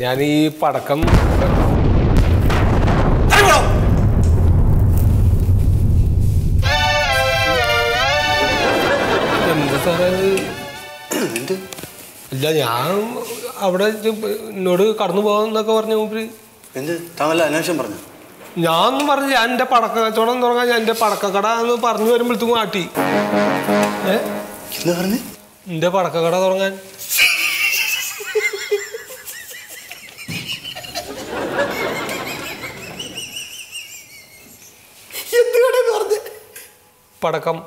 ഞാൻ ഈ പടക്കം ഇറങ്ങടോ. എന്ത് സാറേ ഇത്? എന്ത് ഇല്ല ഞാൻ അവിടെ ഇത് എന്നോട് കടന്നു പോകാന്നൊക്കെ പറഞ്ഞ മൂപ്പര് എന്ത് താങ്കൾ അന്വേഷണം പറഞ്ഞു ഞാൻ ഒന്നും പറഞ്ഞു ഞാൻ എൻ്റെ പടക്ക കച്ചവടം തുടങ്ങാൻ ഞാൻ എൻ്റെ പടക്കക്കട എന്ന് പറഞ്ഞു വരുമ്പോഴത്തേക്കും മാറ്റി ഏ എന്താ പറഞ്ഞു എൻ്റെ പടക്കക്കട തുടങ്ങാൻ എന്തുകൊണ്ടെന്ന് പറഞ്ഞു പടക്കം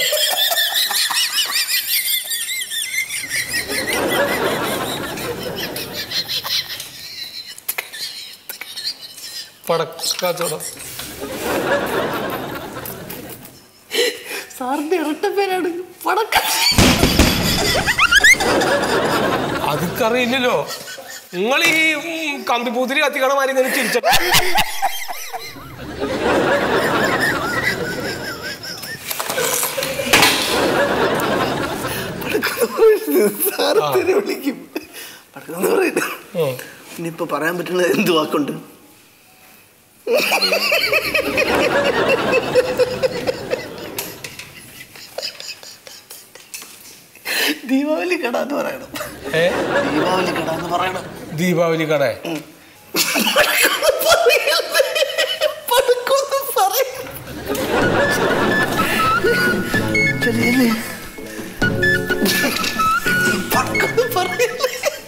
പടക്ക കച്ചവടം സാറിന്റെ ഇരട്ട പേരാണ് പടക്കം അതൊക്കറിയില്ലല്ലോ നിങ്ങൾ ഈ ഉം, കമ്പിപ്പൂത്തിരി കത്തിക്കണ മാതിരി ഇങ്ങനെ ചിരിച്ച സാറത്തിന് വിളിക്കും പടക്കം എന്ന് പറയുന്നത് ഇനിയിപ്പോ പറയാൻ പറ്റുന്ന എന്ത് വാക്കുണ്ട് ദീപാവലി കട എന്ന് പറയണം ഏ ദീപാവലി കട എന്ന് പറയണം ദീപാവലി കട പടക്കമൊന്ന് പറയണം. ചെറിയല്ലേ? പടക്കമൊന്ന് പറയല്ലേ?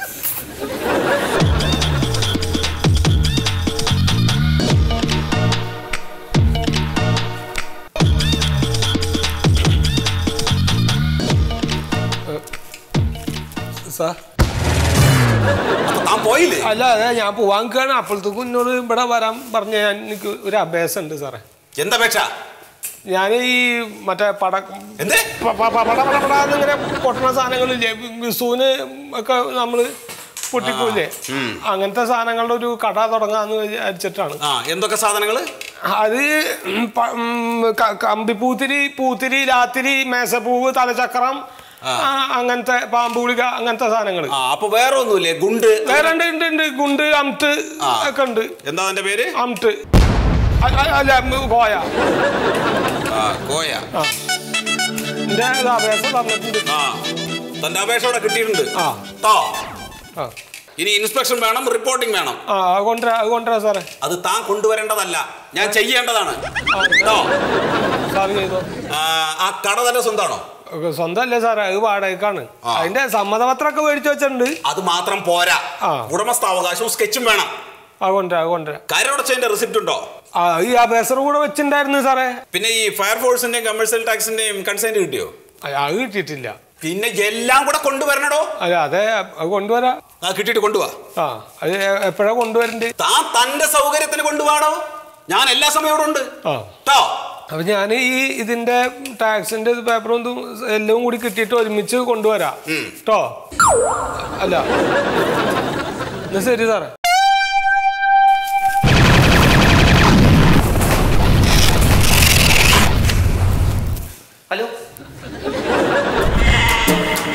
സാർ അപ്പൊ താൻ പോയില്ലേ അല്ല അതെ ഞാൻ പോവാൻ നിൽക്കുകയാണ് അപ്പോഴത്തേക്കും എന്നോട് ഇവിടെ വരാൻ പറഞ്ഞ ഞാൻ എനിക്ക് ഒരു അഭ്യാസം ഉണ്ട് സാറേ എന്താ പേക്ഷ ഞാൻ ഈ മറ്റേ പട എന്തേ പ- പ- പ- പട പട പടാന്നിങ്ങനെ പൊട്ടണ സാധനങ്ങളില്ലേ വിസുവിന് ഒക്കെ നമ്മൾ പൊട്ടിക്കൂലേ അങ്ങനത്തെ സാധനങ്ങളുടെ ഒരു കട തുടങ്ങാന്ന് വിചാരിച്ചിട്ടാണ് ആ എന്തൊക്കെ സാധനങ്ങള് അത് പ- ഉം, ക- കമ്പിപ്പൂത്തിരി പൂത്തിരി രാത്തിരി മേശപ്പൂവ് തലചക്രം ആ, അങ്ങനത്തെ പാമ്പ് ഗുളിക അങ്ങനത്തെ സാധനങ്ങൾ ആ അപ്പൊ വേറെ ഒന്നുമില്ലേ ഗുണ്ട് വേറെ ഉണ്ട് ഉണ്ട് ഉണ്ട് ഗുണ്ട് അംട്ട് ആ. ഒക്കെ ഉണ്ട് എന്താ അതിന്റെ പേര് അംട്ട് അ- അ- അല്ല ഉം, കോയ ആ കോയ ആ എന്റെ ഇത് അപേക്ഷ തന്നിട്ടുണ്ട് ആ തന്റെ അപേക്ഷ ഇവിടെ കിട്ടിയിട്ടുണ്ട് ആ. ട്ടോ ആ ഇനി ഇൻസ്പെക്ഷൻ വേണം റിപ്പോർട്ടിംഗ് വേണം ആ അത് കൊണ്ടുവരാ അത് കൊണ്ടുവരാ സാറേ അത് താൻ കൊണ്ടുവരേണ്ടതല്ല ഞാൻ ചെയ്യേണ്ടതാണ് ആ, ട്ടോ സാറ് ചെയ്തോ ആ, ആ കട തന്നെ സ്വന്തമാണോ ഒക്കെ സ്വന്തമല്ലേ സാറേ അത് വാടകയ്ക്കാണ് ആ. അതിന്റെ സമ്മതപത്രമൊക്കെ മേടിച്ചു വെച്ചിട്ടുണ്ട് അത് മാത്രം പോരാ ആ. ഉടമസ്ഥാവകാശവും സ്കെച്ചും വേണം അത് കൊണ്ടുവരാ അത് കൊണ്ടുവരാ കരടച്ചതിന്റെ റിസിപ്റ്റ് ഉണ്ടോ ആ ഈ അപേക്ഷ കൂടെ വെച്ചിട്ടുണ്ടായിരുന്നു സാറേ പിന്നെ ഈ ഫയർഫോഴ്സിന്റെയും കമേഴ്സ്യൽ ടാക്സിന്റെയും കൺസൈന്റ് കിട്ടിയോ ആ, അത് കിട്ടിയിട്ടില്ല പിന്നെ എല്ലാം കൂടെ കൊണ്ടുവരണടോ അല്ല അതെ അത് കൊണ്ടുവരാ ആ കിട്ടിയിട്ട് കൊണ്ടുപോവാ ആ അത് എപ്പോഴാ കൊണ്ടുവരണ്ടേ താൻ തന്റെ സൗകര്യത്തിന് കൊണ്ടുപോകണോ ഞാൻ എല്ലാ സമയവും ഇവിടെ ഉണ്ട് ആ ട്ടോ അപ്പൊ ഞാൻ ഈ ഇതിന്റെ ടാക്സിന്റെ പേപ്പറും ഇതും എല്ലാം കൂടി കിട്ടിയിട്ട് ഒരുമിച്ച് കൊണ്ടുവരാം കേട്ടോ അല്ല എന്നാ ശരി സാറേ